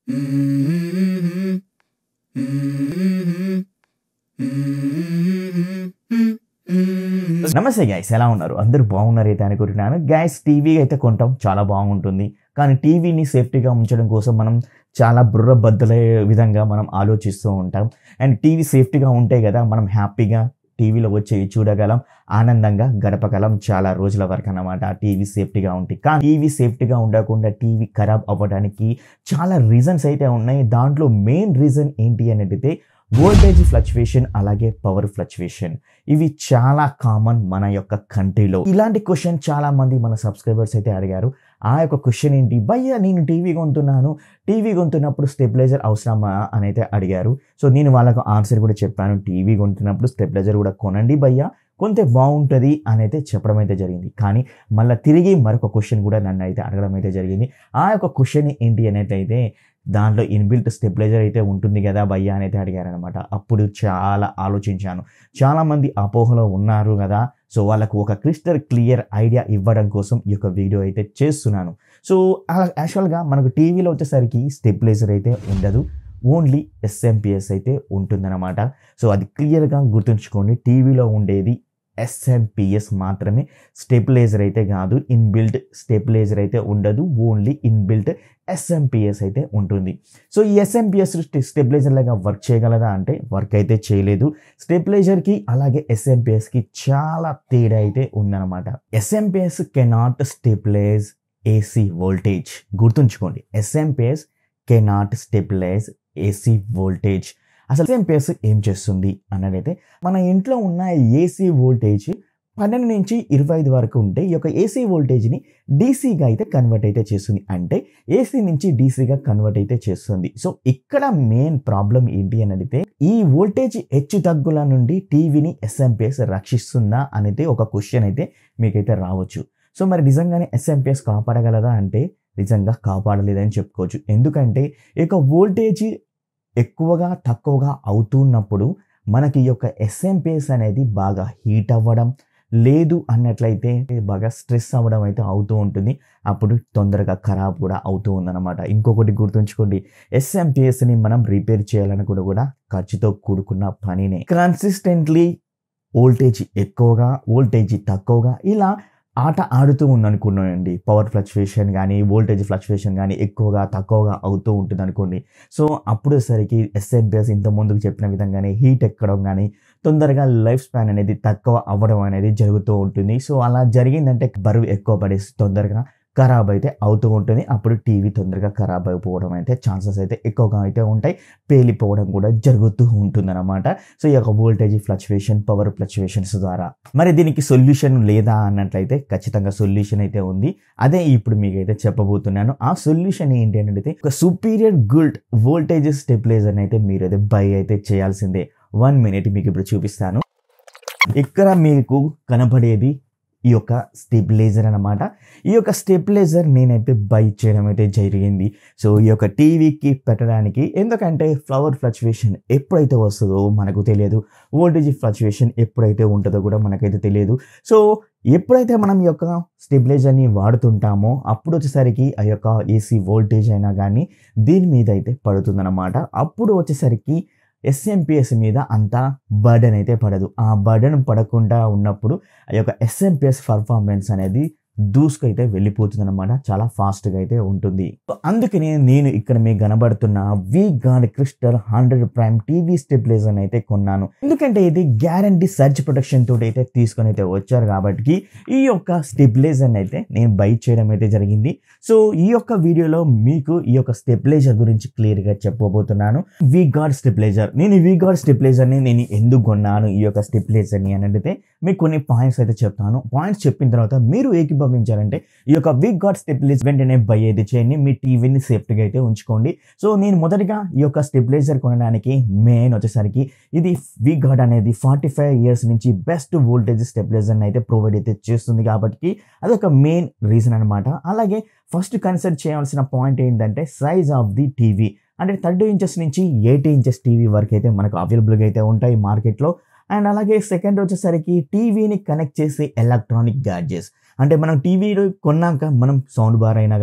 నమస్తే గైస్ ఎలా ఉన్నారు అందరూ బాగున్నారు అయితే అనుకుంటున్నాను గైస్ టీవీ అయితే కొంటాం చాలా బాగుంటుంది కానీ టీవీని సేఫ్టీగా ఉంచడం కోసం మనం చాలా బుర్ర బద్దలే విధంగా మనం ఆలోచిస్తూ ఉంటాం అండ్ టీవీ సేఫ్టీగా ఉంటే కదా మనం హ్యాపీగా టీవీలో వచ్చి చూడగలం ఆనందంగా గడపగలం చాలా రోజుల వరకు అన్నమాట టీవీ సేఫ్టీగా ఉంటాయి కానీ టీవీ సేఫ్టీగా ఉండకుండా టీవీ ఖరాబ్ అవ్వడానికి చాలా రీజన్స్ అయితే ఉన్నాయి దాంట్లో మెయిన్ రీజన్ ఏంటి అని అడిగితే వోల్టేజ్ ఫ్లక్చువేషన్ అలాగే పవర్ ఫ్లక్చువేషన్ ఇవి చాలా కామన్ మన యొక్క కంట్రీలో ఇలాంటి క్వశ్చన్ చాలా మంది మన సబ్స్క్రైబర్స్ అయితే అడిగారు ఆ యొక్క క్వశ్చన్ ఏంటి భయ్యా నేను టీవీ కొంటున్నాను టీవీ కొంటున్నప్పుడు స్టెబిలైజర్ అవసరమా అని అయితే అడిగారు సో నేను వాళ్ళకు ఆన్సర్ కూడా చెప్పాను టీవీ కొంటున్నప్పుడు స్టెబిలైజర్ కూడా కొనండి భయ్యా కొంత బాగుంటుంది అని అయితే చెప్పడం అయితే జరిగింది కానీ మళ్ళీ తిరిగి మరొక క్వశ్చన్ కూడా నన్ను అయితే అడగడం అయితే జరిగింది ఆ యొక్క క్వశ్చన్ ఏంటి అనేది అయితే దాంట్లో ఇన్బిల్ట్ స్టెబిలైజర్ అయితే ఉంటుంది కదా భయ్యా అని అయితే అడిగారనమాట అప్పుడు చాలా ఆలోచించాను చాలామంది అపోహలో ఉన్నారు కదా సో వాళ్ళకు ఒక క్రిస్టల్ క్లియర్ ఐడియా ఇవ్వడం కోసం ఈ యొక్క వీడియో అయితే చేస్తున్నాను సో అలా యాక్చువల్గా మనకు టీవీలో వచ్చేసరికి స్టెబిలైజర్ అయితే ఉండదు ఓన్లీ ఎస్ఎంపిఎస్ అయితే ఉంటుందన్నమాట సో అది క్లియర్గా గుర్తుంచుకోండి టీవీలో ఉండేది ఎస్ఎంపిఎస్ మాత్రమే స్టెబిలైజర్ అయితే కాదు ఇన్బిల్ట్ స్టెబిలైజర్ అయితే ఉండదు ఓన్లీ ఇన్బిల్ట్ ఎస్ఎంపిఎస్ అయితే ఉంటుంది సో ఈ ఎస్ఎంపిఎస్ స్టెబిలైజర్ లాగా వర్క్ చేయగలదా అంటే వర్క్ అయితే చేయలేదు స్టెబిలైజర్కి అలాగే ఎస్ఎంపిఎస్కి చాలా తేడా అయితే ఉందన్నమాట SMPS cannot stabilise AC voltage గుర్తుంచుకోండి SMPS cannot stabilise AC voltage అసలు ఎస్ఎంపిఎస్ ఏం చేస్తుంది అన్నదైతే మన ఇంట్లో ఉన్న ఏసీ వోల్టేజ్ పన్నెండు నుంచి ఇరవై ఐదు వరకు ఉంటే ఈ యొక్క ఏసీ వోల్టేజ్ని డీసీగా అయితే కన్వర్ట్ అయితే చేస్తుంది అంటే ఏసీ నుంచి డీసీగా కన్వర్ట్ అయితే చేస్తుంది సో ఇక్కడ మెయిన్ ప్రాబ్లం ఏంటి అని అడిగితే ఈ వోల్టేజ్ హెచ్చు తగ్గుల నుండి టీవీని ఎస్ఎంపిఎస్ రక్షిస్తుందా అనేది ఒక క్వశ్చన్ అయితే మీకైతే రావచ్చు సో మరి నిజంగానే ఎస్ఎంపిఎస్ కాపాడగలదా అంటే నిజంగా కాపాడలేదని చెప్పుకోవచ్చు ఎందుకంటే ఈ యొక్క వోల్టేజ్ ఎక్కువగా తక్కువగా అవుతున్నప్పుడు మనకి ఈ యొక్క ఎస్ఎంపిఎస్ అనేది బాగా హీట్ అవ్వడం లేదు అన్నట్లయితే బాగా స్ట్రెస్ అవ్వడం అయితే అవుతూ ఉంటుంది అప్పుడు తొందరగా ఖరాబ్ కూడా అవుతూ ఉందన్నమాట ఇంకొకటి గుర్తుంచుకోండి ఎస్ఎంపిఎస్ని మనం రిపేర్ చేయాలనుకున్న కూడా ఖర్చుతో కూడుకున్న పనినే కన్సిస్టెంట్లీ వోల్టేజ్ ఎక్కువగా వోల్టేజ్ తక్కువగా ఇలా ఆట ఆడుతూ ఉందనుకున్నానండి పవర్ ఫ్లక్చువేషన్ కానీ వోల్టేజ్ ఫ్లక్చువేషన్ కానీ ఎక్కువగా తక్కువగా అవుతూ ఉంటుంది అనుకోండి సో అప్పుడు సరికి ఎస్ఎంపిఎస్ ఇంత ముందుకు చెప్పిన విధంగానే హీట్ ఎక్కడం కానీ తొందరగా లైఫ్ స్పాన్ అనేది తక్కువ అవ్వడం అనేది జరుగుతూ ఉంటుంది సో అలా జరిగిందంటే బరువు ఎక్కువ పడేసి తొందరగా ఖరాబ్ అయితే అవుతూ ఉంటుంది అప్పుడు టీవీ తొందరగా ఖరాబ్ అయిపోవడం అయితే ఛాన్సెస్ అయితే ఎక్కువగా అయితే ఉంటాయి పేలిపోవడం కూడా జరుగుతూ ఉంటుందన్నమాట సో ఈ యొక్క వోల్టేజ్ ఫ్లక్చువేషన్ పవర్ ఫ్లక్చువేషన్స్ ద్వారా మరి దీనికి సొల్యూషన్ లేదా అన్నట్లయితే ఖచ్చితంగా సొల్యూషన్ అయితే ఉంది అదే ఇప్పుడు మీకు అయితే చెప్పబోతున్నాను ఆ సొల్యూషన్ ఏంటి అని అడిగితే ఒక సూపీరియర్ గుల్డ్ వోల్టేజ్ స్టెబిలైజర్ అయితే మీరు అయితే బై అయితే చేయాల్సిందే వన్ మినిట్ మీకు ఇప్పుడు చూపిస్తాను ఇక్కడ మీకు కనబడేది ఈ యొక్క స్టెబిలైజర్ అనమాట ఈ యొక్క స్టెబిలైజర్ నేనైతే బై చేయడం అయితే జరిగింది సో ఈ యొక్క టీవీకి పెట్టడానికి ఎందుకంటే ఫ్లవర్ ఫ్లక్చువేషన్ ఎప్పుడైతే వస్తుందో మనకు తెలియదు వోల్టేజ్ ఫ్లక్చువేషన్ ఎప్పుడైతే ఉంటుందో కూడా మనకైతే తెలియదు సో ఎప్పుడైతే మనం ఈ యొక్క స్టెబిలైజర్ని వాడుతుంటామో అప్పుడు వచ్చేసరికి ఆ యొక్క ఏసీ వోల్టేజ్ అయినా కానీ దీని మీద అయితే పడుతుందన్నమాట అప్పుడు వచ్చేసరికి ఎస్ఎంపిఎస్ మీద అంత బర్డెన్ అయితే పడదు ఆ బర్డెన్ పడకుండా ఉన్నప్పుడు ఆ యొక్క ఎస్ఎంపిఎస్ పర్ఫార్మెన్స్ అనేది దూసుకైతే వెళ్ళిపోతుంది అనమాట చాలా ఫాస్ట్గా అయితే ఉంటుంది అందుకనే నేను ఇక్కడ మీకు కనబడుతున్న V Guard crystal hundred prime TV stabiliser అయితే కొన్నాను ఎందుకంటే ఇది గ్యారంటీ సర్చ్ ప్రొటెక్షన్ తోటి అయితే తీసుకొని అయితే వచ్చారు కాబట్టి ఈ యొక్క స్టెబిలైజర్ అయితే నేను బై చేయడం అయితే జరిగింది సో ఈ యొక్క వీడియోలో మీకు ఈ యొక్క స్టెబిలైజర్ గురించి క్లియర్గా చెప్పబోతున్నాను వి గాడ్ స్టెబిలైజర్ నేను వి గాడ్ స్టెబిలైజర్ని నేను ఎందుకు కొన్నాను ఈ యొక్క స్టెబిలైజర్ని అని అడిగితే మీకు కొన్ని పాయింట్స్ అయితే చెప్తాను పాయింట్స్ చెప్పిన తర్వాత మీరు ఏకీభవించాలంటే ఈ యొక్క విగ్ గాడ్ స్టెబిలైజర్ వెంటనే బై అయితే చేయండి మీ టీవీని సేఫ్టీగా అయితే ఉంచుకోండి సో నేను మొదటిగా ఈ యొక్క స్టెబిలైజర్ కొనడానికి మెయిన్ వచ్చేసరికి ఇది విగ్ గాడ్ అనేది ఫార్టీ ఫైవ్ ఇయర్స్ నుంచి బెస్ట్ వోల్టేజ్ స్టెబిలైజర్ అయితే ప్రొవైడ్ అయితే చేస్తుంది కాబట్టి అదొక మెయిన్ రీజన్ అనమాట అలాగే ఫస్ట్ కన్సిడర్ చేయాల్సిన పాయింట్ ఏంటంటే సైజ్ ఆఫ్ ది టీవీ అంటే థర్టీ ఇంచెస్ నుంచి ఎయిటీ ఇంచెస్ టీవీ వరకు అయితే మనకు అవైలబుల్గా అయితే ఉంటాయి మార్కెట్లో అండ్ అలాగే సెకండ్ వచ్చేసరికి టీవీని కనెక్ట్ చేసే ఎలక్ట్రానిక్ గ్యాడ్జెట్స్ అంటే మనం టీవీ కొన్నాక మనం సౌండ్ బార్ అయినా కానీ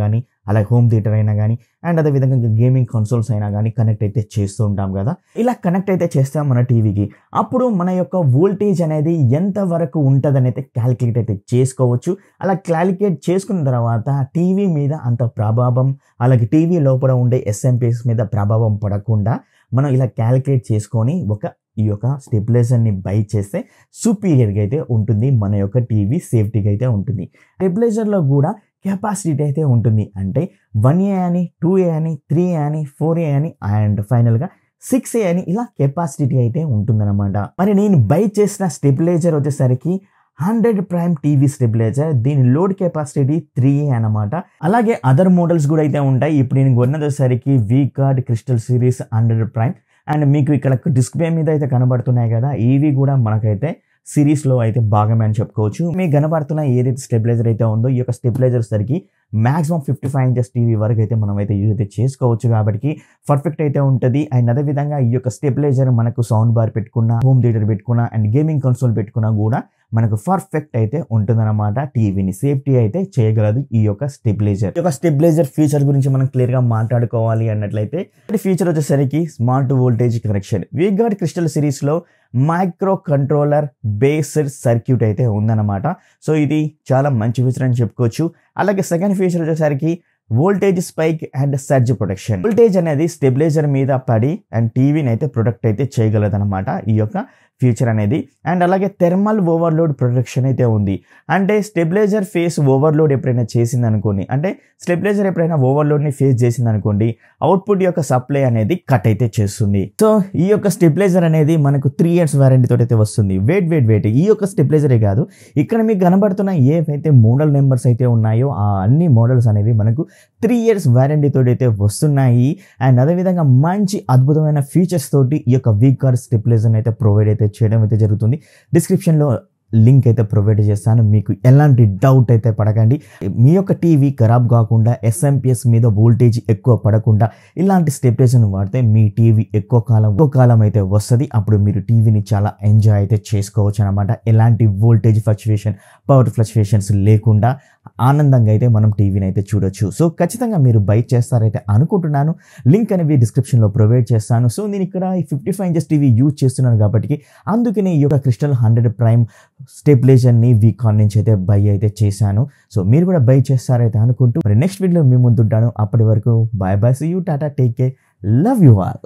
అలాగే హోమ్ థియేటర్ అయినా కానీ అండ్ అదేవిధంగా గేమింగ్ కన్సోల్స్ అయినా కానీ కనెక్ట్ అయితే చేస్తూ ఉంటాం కదా ఇలా కనెక్ట్ అయితే చేస్తాం మన టీవీకి అప్పుడు మన యొక్క వోల్టేజ్ అనేది ఎంత వరకు ఉంటుందని అయితే క్యాలిక్యులేట్ అయితే చేసుకోవచ్చు అలా క్యాలిక్యులేట్ చేసుకున్న తర్వాత టీవీ మీద అంత ప్రభావం అలాగే టీవీ లోపల ఉండే ఎస్ఎంపీఎస్ మీద ప్రభావం పడకుండా మనం ఇలా క్యాలిక్యులేట్ చేసుకొని ఒక ఈ యొక్క స్టెబిలైజర్ని బై చేస్తే సూపీరియర్గా అయితే ఉంటుంది మన యొక్క టీవీ సేఫ్టీగా అయితే ఉంటుంది స్టెబిలైజర్లో కూడా కెపాసిటీ అయితే ఉంటుంది అంటే వన్ ఏ అని టూ ఏ అని త్రీ ఏ అని ఫోర్ ఏ అని అండ్ ఫైనల్గా సిక్స్ ఏ అని ఇలా కెపాసిటీ అయితే ఉంటుందన్నమాట మరి నేను బై చేసిన స్టెబిలైజర్ వచ్చేసరికి హండ్రెడ్ ప్రైమ్ టీవీ స్టెబిలైజర్ దీని లోడ్ కెపాసిటీ త్రీ అనమాట అలాగే అదర్ మోడల్స్ కూడా అయితే ఉంటాయి ఇప్పుడు నేను కొన్నదసరికి V Guard crystal series hundred prime and మీకు ఇక్కడ డిస్ప్లే మీద అయితే కనబడుతున్నాయి కదా ఇవి కూడా మనకైతే సిరీస్లో అయితే భాగమే అని చెప్పుకోవచ్చు మీకు కనబడుతున్న ఏదైతే స్టెబిలైజర్ అయితే ఉందో ఈ యొక్క స్టెబిలైజర్ సరికి maximum fifty five inches TV వరకు అయితే మనం అయితే యూజ్ అయితే చేసుకోవచ్చు కాబట్టి పర్ఫెక్ట్ అయితే ఉంటుంది అండ్ అదేవిధంగా ఈ యొక్క స్టెబిలైజర్ మనకు సౌండ్ బార్ పెట్టుకున్న హోమ్ థియేటర్ పెట్టుకున్న అండ్ గేమింగ్ కన్సోల్ పెట్టుకున్నా కూడా మనకు పర్ఫెక్ట్ అయితే ఉంటుందన్నమాట టీవీని సేఫ్టీ అయితే చేయగలదు ఈ యొక్క స్టెబిలైజర్ ఈ యొక్క స్టెబిలైజర్ ఫీచర్ గురించి మనం క్లియర్ గా మాట్లాడుకోవాలి అన్నట్లయితే ఫీచర్ వచ్చేసరికి smart voltage connection V Guard crystal series లో మైక్రో కంట్రోలర్ బేస్డ్ సర్క్యూట్ అయితే ఉందన్నమాట సో ఇది చాలా మంచి ఫీచర్ అని చెప్పుకోవచ్చు అలాగే సెకండ్ ఫీచర్ వచ్చేసరికి voltage spike and surge protection voltage అనేది స్టెబిలైజర్ మీద పడి అండ్ టీవీని అయితే ప్రొటెక్ట్ అయితే చేయగలదన్నమాట ఈ యొక్క ఫీచర్ అనేది అండ్ అలాగే థెర్మల్ ఓవర్లోడ్ ప్రొటెక్షన్ అయితే ఉంది అంటే స్టెబిలైజర్ ఫేస్ ఓవర్లోడ్ ఎప్పుడైనా చేసింది అనుకోండి అంటే స్టెబిలైజర్ ఎప్పుడైనా ఓవర్లోడ్ని ఫేస్ చేసింది అనుకోండి అవుట్పుట్ యొక్క సప్లై అనేది కట్ అయితే చేస్తుంది సో ఈ యొక్క స్టెబిలైజర్ అనేది మనకు త్రీ ఇయర్స్ వారంటీ తోటి అయితే వస్తుంది వెయిట్ వెయిట్ వెయిట్ ఈ యొక్క స్టెబిలైజరే కాదు ఇక్కడ మీకు కనబడుతున్న ఏవైతే మోడల్ నెంబర్స్ అయితే ఉన్నాయో ఆ అన్ని మోడల్స్ అనేవి మనకు త్రీ ఇయర్స్ వారంటీ తోటి అయితే వస్తున్నాయి అండ్ అదేవిధంగా మంచి అద్భుతమైన ఫీచర్స్ తోటి ఈ యొక్క వీక్ కార్ స్టెబిలైజర్ అయితే ప్రొవైడ్ అయితే చేయడం అయితే జరుగుతుంది డిస్క్రిప్షన్లో లింక్ అయితే ప్రొవైడ్ చేస్తాను మీకు ఎలాంటి డౌట్ అయితే పడకండి మీ యొక్క టీవీ ఖరాబ్ కాకుండా ఎస్ఎంపిఎస్ మీద వోల్టేజ్ ఎక్కువ పడకుండా ఇలాంటి స్టెబిలైజర్ని వాడితే మీ టీవీ ఎక్కువ కాలం ఎక్కువ కాలం అయితే వస్తుంది అప్పుడు మీరు టీవీని చాలా ఎంజాయ్ అయితే చేసుకోవచ్చు అనమాట ఎలాంటి వోల్టేజ్ ఫ్లక్చువేషన్ పవర్ ఫ్లక్చువేషన్స్ లేకుండా ఆనందంగా అయితే మనం టీవీని అయితే చూడొచ్చు సో ఖచ్చితంగా మీరు బై చేస్తారైతే అనుకుంటున్నాను లింక్ అనేవి డిస్క్రిప్షన్లో ప్రొవైడ్ చేస్తాను సో నేను ఇక్కడ ఈ fifty five inches TV use చేస్తున్నాను కాబట్టి అందుకనే ఈ యొక్క క్రిస్టల్ హండ్రెడ్ ప్రైమ్ స్టెబిలైజర్ని వీకాన్ నుంచి అయితే బై అయితే చేశాను సో మీరు కూడా బై చేస్తారైతే అనుకుంటూ మరి నెక్స్ట్ వీడియో మీ ముందుంటాను అప్పటి వరకు bye bye see you tata take care love you all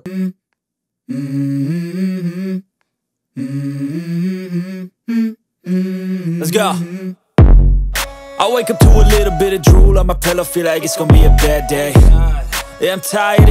Let's go. I wake up to a little bit of drool on my pillow, feel like it's gonna be a bad day. Yeah, I'm tired of